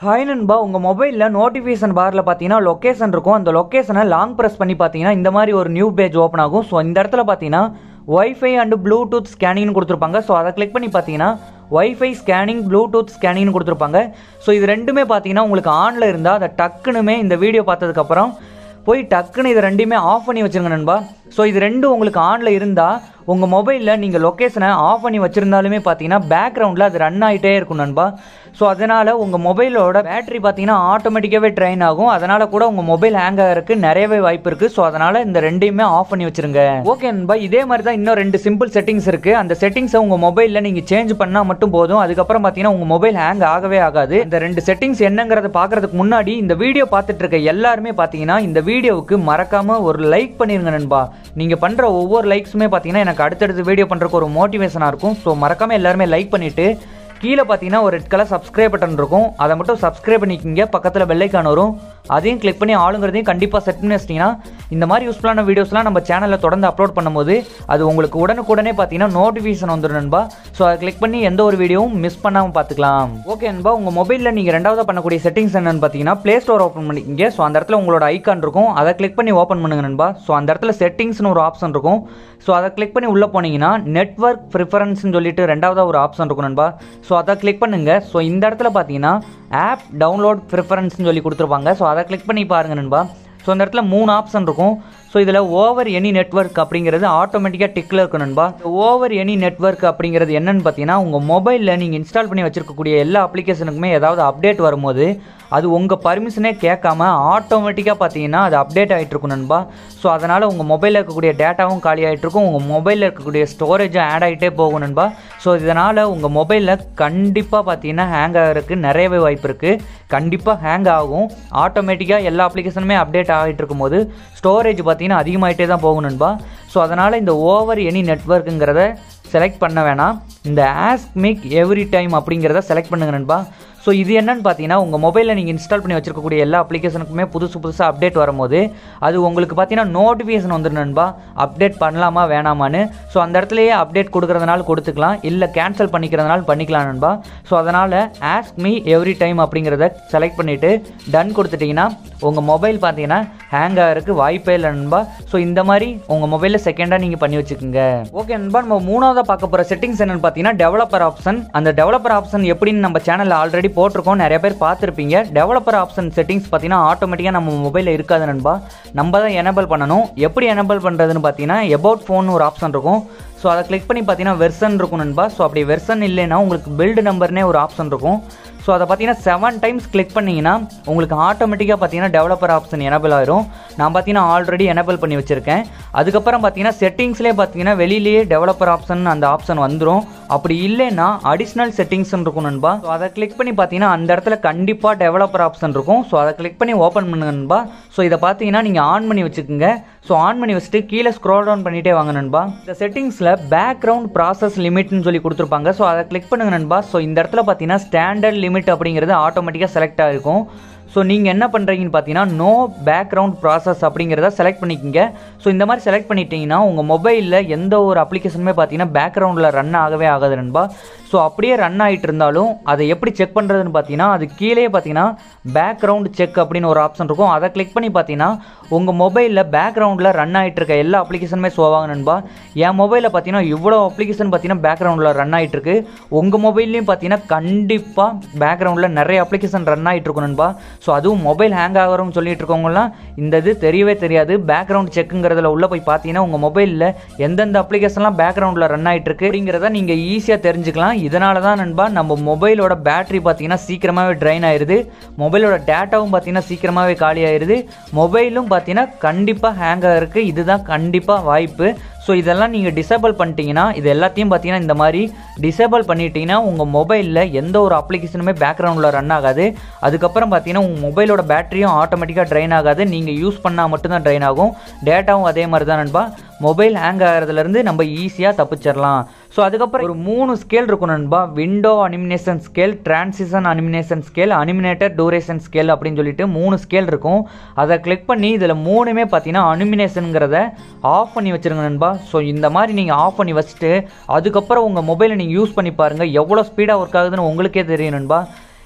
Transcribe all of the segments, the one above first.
hi நண்பா உங்கள் மொபைலில் நோட்டிஃபிகேஷன் பாரில் பார்த்தீங்கன்னா லொக்கேஷன் இருக்கும் அந்த லொக்கேஷனை லாங் ப்ரெஸ் பண்ணி பார்த்தீங்கன்னா இந்த மாதிரி ஒரு நியூ பேஜ் ஓப்பன் ஆகும் ஸோ இந்த இடத்துல பார்த்தீங்கன்னா ஒய்ஃபை அண்டு ப்ளூடூத் ஸ்கேனிங்னு கொடுத்துருப்பாங்க ஸோ அதை கிளிக் பண்ணி பார்த்தீங்கன்னா ஒய்ஃபை ஸ்கேனிங் ப்ளூடூத் ஸ்கேனிங்னு கொடுத்துருப்பாங்க ஸோ இது ரெண்டுமே பார்த்தீங்கன்னா உங்களுக்கு ஆனில் இருந்தால் அதை டக்குனுமே இந்த வீடியோ பார்த்ததுக்கப்புறம் போய் டக்குன்னு இது ரெண்டையுமே ஆஃப் பண்ணி வச்சிருங்க நண்பா ஸோ இது ரெண்டும் உங்களுக்கு ஆனில் இருந்தால் உங்கள் மொபைலில் நீங்கள் லொக்கேஷனை ஆஃப் பண்ணி வச்சுருந்தாலுமே பார்த்தீங்கன்னா பேக்ரவுண்டில் அது ரன் ஆகிட்டே இருக்கும் நண்பா ஸோ அதனால் உங்கள் மொபைலோட பேட்டரி பார்த்தீங்கன்னா ஆட்டோமேட்டிக்காகவே ட்ரைன் ஆகும் அதனால் கூட உங்கள் மொபைல் ஹேங் ஆகிறதுக்கு நிறையவே வாய்ப்பு இருக்குது ஸோ அதனால் இந்த ரெண்டையுமே ஆஃப் பண்ணி வச்சிருங்க ஓகே நண்பா இதே மாதிரி தான் இன்னும் ரெண்டு சிம்பிள் செட்டிங்ஸ் இருக்குது அந்த செட்டிங்ஸை உங்கள் மொபைலில் நீங்கள் சேஞ்ச் பண்ணால் மட்டும் போதும் அதுக்கப்புறம் பார்த்தீங்கன்னா உங்கள் மொபைல் ஹேங் ஆகவே ஆகாது இந்த ரெண்டு செட்டிங்ஸ் என்னங்கிறத பார்க்கறதுக்கு முன்னாடி இந்த வீடியோ பார்த்துட்டு இருக்க எல்லாருமே பார்த்தீங்கன்னா இந்த வீடியோவுக்கு மறக்காமல் ஒரு லைக் பண்ணிருங்க நண்பா நீங்கள் பண்ணுற ஒவ்வொரு லைக்ஸுமே பார்த்தீங்கன்னா எனக்கு அடுத்தடுத்து வீடியோ பண்ணுறதுக்கு ஒரு மோட்டிவேஷனாக இருக்கும் ஸோ மறக்காமல் எல்லாருமே லைக் பண்ணிவிட்டு கீழே பார்த்தீங்கன்னா ஒரு ரெட் கலர் சப்ஸ்கிரைப் பட்டன் இருக்கும் அதை மட்டும் சப்ஸ்கிரைப் பண்ணிக்கிங்க பக்கத்தில் பெல்லைக்கான் வரும் அதையும் கிளிக் பண்ணி ஆளுங்கிறதையும் கண்டிப்பாக செட் பண்ணி வச்சிட்டிங்கன்னா இந்த மாதிரி யூஸ்ஃபுல்லான வீடியோஸ்லாம் நம்ம சேனலில் தொடர்ந்து அப்லோட் பண்ணும்போது அது உங்களுக்கு உடனுக்குடனே பார்த்தீங்கன்னா நோட்டிஃபிகேஷன் வந்துடும் நண்பா ஸோ அதை கிளிக் பண்ணி எந்த ஒரு வீடியோவும் மிஸ் பண்ணாமல் பார்த்துக்கலாம் ஓகே நண்பா உங்கள் மொபைலில் நீங்கள் ரெண்டாவது பண்ணக்கூடிய செட்டிங்ஸ் என்னன்னு பார்த்தீங்கன்னா ப்ளே ஸ்டோர் ஓப்பன் பண்ணிக்கிங்க ஸோ அந்த இடத்துல உங்களோட ஐக்கான் இருக்கும் அதை கிளிக் பண்ணி ஓப்பன் பண்ணுங்க நண்பா ஸோ அந்த இடத்துல செட்டிங்ஸ்னு ஒரு ஆப்ஷன் இருக்கும் ஸோ அதை கிளிக் பண்ணி உள்ளே போனீங்கன்னா நெட்ஒர்க் ப்ரிஃபரன்ஸ்னு சொல்லிட்டு ரெண்டாவது ஒரு ஆப்ஷன் இருக்கும் நண்பா ஸோ அதை கிளிக் பண்ணுங்க ஸோ இந்த இடத்துல பார்த்தீங்கன்னா ஆப் டவுன்லோட் ப்ரிஃபரன்ஸ்னு சொல்லி கொடுத்துருப்பாங்க ஸோ அதை கிளிக் பண்ணி பாருங்க நண்பா ஸோ இந்த இடத்துல மூணு ஆப்ஷன் இருக்கும் ஸோ இதில் ஓவர் எனி நெட்ஒர்க் அப்படிங்கிறது ஆட்டோமேட்டிக்காக டிக்கில் இருக்கும் நண்பா ஓவர் எனி நெட்ஒர்க் அப்படிங்கிறது என்னன்னு பார்த்தீங்கன்னா உங்கள் மொபைலில் நீங்கள் இன்ஸ்டால் பண்ணி வச்சிருக்கக்கூடிய எல்லா அப்ளிகேஷனுக்குமே ஏதாவது அப்டேட் வரும்போது அது உங்கள் பர்மிஷனே கேட்காம ஆட்டோமேட்டிக்காக பார்த்தீங்கன்னா அது அப்டேட் ஆகிட்டு இருக்கும் நண்பா ஸோ அதனால் உங்கள் மொபைலில் இருக்கக்கூடிய டேட்டாவும் காலி ஆகிட்டு இருக்கும் உங்கள் மொபைலில் இருக்கக்கூடிய ஸ்டோரேஜும் ஆட் ஆகிட்டே போகும் நண்பா ஸோ இதனால் உங்கள் மொபைலில் கண்டிப்பாக பார்த்தீங்கன்னா ஹேங் ஆகிறதுக்கு நிறையவே வாய்ப்பு இருக்குது கண்டிப்பாக ஹேங் ஆகும் ஆட்டோமேட்டிக்காக எல்லா அப்ளிகேஷனுமே அப்டேட் ஆகிட்டு இருக்கும்போது ஸ்டோரேஜ் பார்த்தீங்கன்னா அதிகமாகிட்டே தான் போகும் நண்பா ஸோ அதனால் இந்த ஓவர் எனி நெட்ஒர்க்குங்கிறத செலக்ட் பண்ண வேணாம் இந்த ஆஸ்க் மிக் எவ்ரி டைம் அப்படிங்கிறத செலக்ட் பண்ணுங்க நண்பா ஸோ இது என்னன்னு பார்த்தீங்கன்னா உங்கள் மொபைலில் நீங்கள் இன்ஸ்டால் பண்ணி வச்சிருக்கக்கூடிய எல்லா அப்ளிகேஷனுக்குமே புதுசு புதுசாக அப்டேட் வரும்போது அது உங்களுக்கு பார்த்தீங்கன்னா நோட்டிஃபிகேஷன் வந்துடும் நண்பா அப்டேட் பண்ணலாமா வேணாமான்னு ஸோ அந்த இடத்துலையே அப்டேட் கொடுக்குறதுனால கொடுத்துக்கலாம் இல்லை கேன்சல் பண்ணிக்கிறதுனால பண்ணிக்கலாம் நண்பா ஸோ அதனால் ஆஸ்க் மீ எவ்ரி டைம் அப்படிங்கிறத செலக்ட் பண்ணிவிட்டு டன் கொடுத்துட்டிங்கன்னா உங்கள் மொபைல் பார்த்தீங்கன்னா ஹேங் ஆகிறதுக்கு வாய்ப்பே இல்லை நண்பா ஸோ இந்த மாதிரி உங்கள் மொபைலில் செகண்டாக நீங்கள் பண்ணி வச்சுக்கோங்க ஓகே நண்பா நம்ம மூணாவதாக பார்க்க போகிற செட்டிங்ஸ் என்னன்னு பார்த்தீங்கன்னா டெவலப்பர் ஆப்ஷன் அந்த டெவலப்பர் ஆப்ஷன் எப்படின்னு நம்ம சேனலில் ஆல்ரெடி போட்டிருக்கோம் நிறைய பேர் பார்த்துருப்பீங்க டெவலப்பர் ஆப்ஷன் செட்டிங்ஸ் பார்த்தீங்கன்னா ஆட்டோமேட்டிக்காக நம்ம மொபைலில் இருக்காது நண்பா நம்ம தான் எனேபிள் பண்ணணும் எப்படி எனேபிள் பண்ணுறதுன்னு பார்த்தீங்கன்னா எபவுட் ஃபோன் ஒரு ஆப்ஷன் இருக்கும் ஸோ அதை கிளிக் பண்ணி பார்த்தீங்கன்னா வெர்சன் இருக்கும் நண்பா ஸோ அப்படி வெர்சன் இல்லைன்னா உங்களுக்கு பில்டு நம்பர்னே ஒரு ஆப்ஷன் இருக்கும் ஸோ அதை பார்த்தீங்கன்னா செவன் டைம்ஸ் கிளிக் பண்ணிங்கன்னா உங்களுக்கு ஆட்டோமேட்டிக்காக பார்த்தீங்கன்னா டெவலப்பர் ஆப்ஷன் எனபிள் ஆயிரும் நான் பார்த்தீங்கன்னா ஆல்ரெடி எனபிள் பண்ணி வச்சுருக்கேன் அதுக்கப்புறம் பார்த்தீங்கன்னா செட்டிங்ஸ்லேயே பார்த்தீங்கன்னா வெளியிலேயே டெவலப்பர் ஆப்ஷன் அந்த ஆப்ஷன் வந்துடும் அப்படி இல்லைன்னா அடிஷ்னல் செட்டிங்ஸ் இருக்கும் நண்பா ஸோ அதை கிளிக் பண்ணி பார்த்தீங்கன்னா அந்த இடத்துல கண்டிப்பாக டெவலப்பர் ஆப்ஷன் இருக்கும் ஸோ அதை கிளிக் பண்ணி ஓப்பன் பண்ணுங்க நண்பா ஸோ இதை பார்த்தீங்கன்னா நீங்கள் ஆன் பண்ணி வச்சுக்கோங்க ஸோ ஆன் பண்ணி வச்சுட்டு கீழே ஸ்க்ரோல் டவுன் பண்ணிட்டே வாங்க நண்பா இந்த செட்டிங்ஸில் பேக்ரவுண்ட் ப்ராசஸ் லிமிட்னு சொல்லி கொடுத்துருப்பாங்க ஸோ அதை கிளிக் பண்ணுங்க நண்பா ஸோ இந்த இடத்துல பார்த்தீங்கன்னா ஸ்டாண்டர்ட் லிமிட் அப்படிங்கிறது ஆட்டோமேட்டிக்காக செலக்ட் ஆகிருக்கும் ஸோ நீங்கள் என்ன பண்ணுறீங்கன்னு பார்த்தீங்கன்னா நோ பேக்ரவுண்ட் ப்ராசஸ் அப்படிங்கிறத செலக்ட் பண்ணிக்கோங்க ஸோ இந்த மாதிரி செலக்ட் பண்ணிட்டீங்கன்னா உங்கள் மொபைலில் எந்த ஒரு அப்ளிகேஷனுமே பார்த்தீங்கன்னா பேக்ரவுண்டில் ரன் ஆகவே ஆகாது நண்பா ஸோ அப்படியே ரன் ஆகிட்டு இருந்தாலும் அதை எப்படி செக் பண்ணுறதுன்னு பார்த்தீங்கன்னா அது கீழே பார்த்தீங்கன்னா பேக்ரவுண்ட் செக் அப்படின்னு ஒரு ஆப்ஷன் இருக்கும் அதை கிளிக் பண்ணி பார்த்தீங்கன்னா உங்கள் மொபைலில் பேக்ரவுண்டில் ரன் ஆகிட்டு இருக்க எல்லா அப்ளிகேஷனுமே ஷோவாங்க நண்பா என் மொபைலில் பார்த்தீங்கன்னா இவ்வளோ அப்ளிகேஷன் பார்த்தீங்கன்னா பேக்ரவுண்டில் ரன் ஆகிட்டு இருக்கு உங்கள் மொபைல்லையும் பார்த்தீங்கன்னா கண்டிப்பாக பேக்ரவுண்டில் நிறைய அப்ளிகேஷன் ரன் ஆகிட்டு இருக்கும் நண்பா ஸோ அதுவும் மொபைல் ஹேங் ஆகிறோம்னு சொல்லிட்டு இருக்கவங்கலாம் இந்த இது தெரியவே தெரியாது பேக்ரவுண்ட் செக்குங்கிறதுல உள்ளே போய் பார்த்தீங்கன்னா உங்கள் மொபைலில் எந்தெந்த அப்ளிகேஷன்லாம் பேக்ரவுண்டில் ரன் ஆகிட்டு இருக்கு அப்படிங்கிறத நீங்கள் ஈஸியாக தெரிஞ்சுக்கலாம் இதனால தான் நண்பா நம்ம மொபைலோட பேட்டரி பார்த்தீங்கன்னா சீக்கிரமாகவே ட்ரைன் ஆயிடுது மொபைலோட டேட்டாவும் பார்த்தீங்கன்னா சீக்கிரமாகவே காலி ஆயிடுது மொபைலும் பார்த்தீங்கன்னா கண்டிப்பாக ஹேங் ஆகிறதுக்கு இதுதான் கண்டிப்பாக வாய்ப்பு ஸோ இதெல்லாம் நீங்கள் டிசேபிள் பண்ணிட்டீங்கன்னா இது எல்லாத்தையும் பார்த்தீங்கன்னா இந்த மாதிரி டிசேபிள் பண்ணிட்டீங்கன்னா உங்கள் மொபைலில் எந்த ஒரு அப்ளிகேஷனுமே பேக்ரவுண்டில் ரன் ஆகாது அதுக்கப்புறம் பார்த்தீங்கன்னா உங்கள் மொபைலோட பேட்டரியும் ஆட்டோமேட்டிக்காக ட்ரைன் ஆகாது நீங்கள் யூஸ் பண்ணால் மட்டும்தான் ட்ரைன் ஆகும் டேட்டாவும் அதே மாதிரி தான் நண்பா மொபைல் ஹேங் ஆகிறதுலேருந்து நம்ம ஈஸியாக தப்பிச்சிடலாம் ஸோ அதுக்கப்புறம் ஒரு மூணு ஸ்கேல் இருக்கும் நண்பா window animation scale transition animation scale animator duration scale அப்படின்னு சொல்லிட்டு மூணு ஸ்கேல் இருக்கும் அதை கிளிக் பண்ணி இதில் மூணுமே பார்த்தீங்கன்னா அனிமினேஷனுங்கிறத ஆஃப் பண்ணி வச்சிருங்க நண்பா ஸோ இந்த மாதிரி நீங்கள் ஆஃப் பண்ணி வச்சுட்டு அதுக்கப்புறம் உங்கள் மொபைலை நீங்கள் யூஸ் பண்ணி பாருங்கள் எவ்வளோ ஸ்பீடாக ஒர்க் ஆகுதுன்னு உங்களுக்கே தெரியும் நண்பா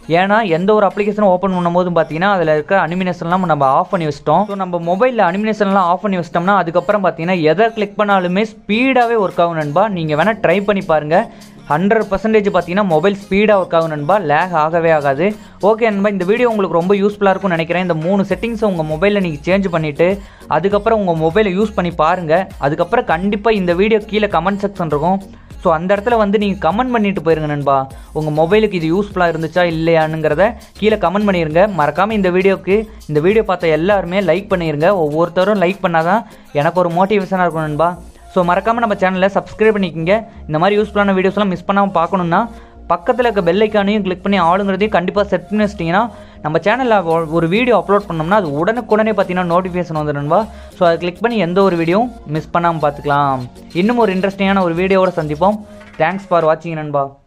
ஏன்னா எந்த ஒரு அப்ளிகேஷனும் ஓப்பன் பண்ணும்போதும் பார்த்தீங்கன்னா அதில் இருக்க அனிமினேஷன்லாம் நம்ம ஆஃப் பண்ணி வச்சிட்டோம் ஸோ நம்ம மொபைலில் அனிமினேஷன்லாம் ஆஃப் பண்ணி வச்சிட்டோம்னா அதுக்கப்புறம் பார்த்தீங்கன்னா எதை கிளிக் பண்ணாலுமே ஸ்பீடாகவே ஒர்க் ஆகும் நண்பா நீங்கள் வேணால் ட்ரை பண்ணி பாருங்கள் ஹண்ட்ரட் பர்சன்டேஜ் பார்த்தீங்கன்னா மொபைல் ஸ்பீடாக ஒர்க் ஆகும் நண்பா லேக் ஆகவே ஆகாது ஓகே நண்பா இந்த வீடியோ உங்களுக்கு ரொம்ப யூஸ்ஃபுல்லாக இருக்கும்னு நினைக்கிறேன் இந்த மூணு செட்டிங்ஸை உங்கள் மொபைலில் நீங்கள் சேஞ்ச் பண்ணிவிட்டு அதுக்கப்புறம் உங்கள் மொபைலை யூஸ் பண்ணி பாருங்கள் அதுக்கப்புறம் கண்டிப்பாக இந்த வீடியோ கீழே கமெண்ட் செக்ஷன் இருக்கும் ஸோ அந்த இடத்துல வந்து நீங்கள் கமெண்ட் பண்ணிட்டு போயிருங்க நண்பா உங்கள் மொபைலுக்கு இது யூஸ்ஃபுல்லாக இருந்துச்சா இல்லையானுங்கிறத கீழே கமெண்ட் பண்ணிடுங்க மறக்காமல் இந்த வீடியோக்கு இந்த வீடியோ பார்த்த எல்லாருமே லைக் பண்ணிடுங்க ஒவ்வொருத்தரும் லைக் பண்ணாதான் எனக்கு ஒரு மோட்டிவேஷனாக இருக்கும் நண்பா ஸோ மறக்காமல் நம்ம சேனலை சப்ஸ்கிரைப் பண்ணிக்கோங்க இந்த மாதிரி யூஸ்ஃபுல்லான வீடியோஸ்லாம் மிஸ் பண்ணாமல் பார்க்கணுன்னா பக்கத்தில் இருக்க பெல் ஐக்கானையும் கிளிக் பண்ணி ஆளுங்கிறதையும் கண்டிப்பாக செட் பண்ணி வச்சிட்டிங்கன்னா நம்ம சேனலில் ஒரு வீடியோ அப்லோட் பண்ணோம்னா அது உடனுக்குடனே பார்த்தீங்கன்னா நோட்டிஃபிகேஷன் வந்துடும்பா ஸோ அதை கிளிக் பண்ணி எந்த ஒரு வீடியோவும் மிஸ் பண்ணாமல் பார்த்துக்கலாம் இன்னும் ஒரு இன்ட்ரெஸ்டிங்கான ஒரு வீடியோவோட சந்திப்போம் தேங்க்ஸ் ஃபார் வாட்சிங் நண்பா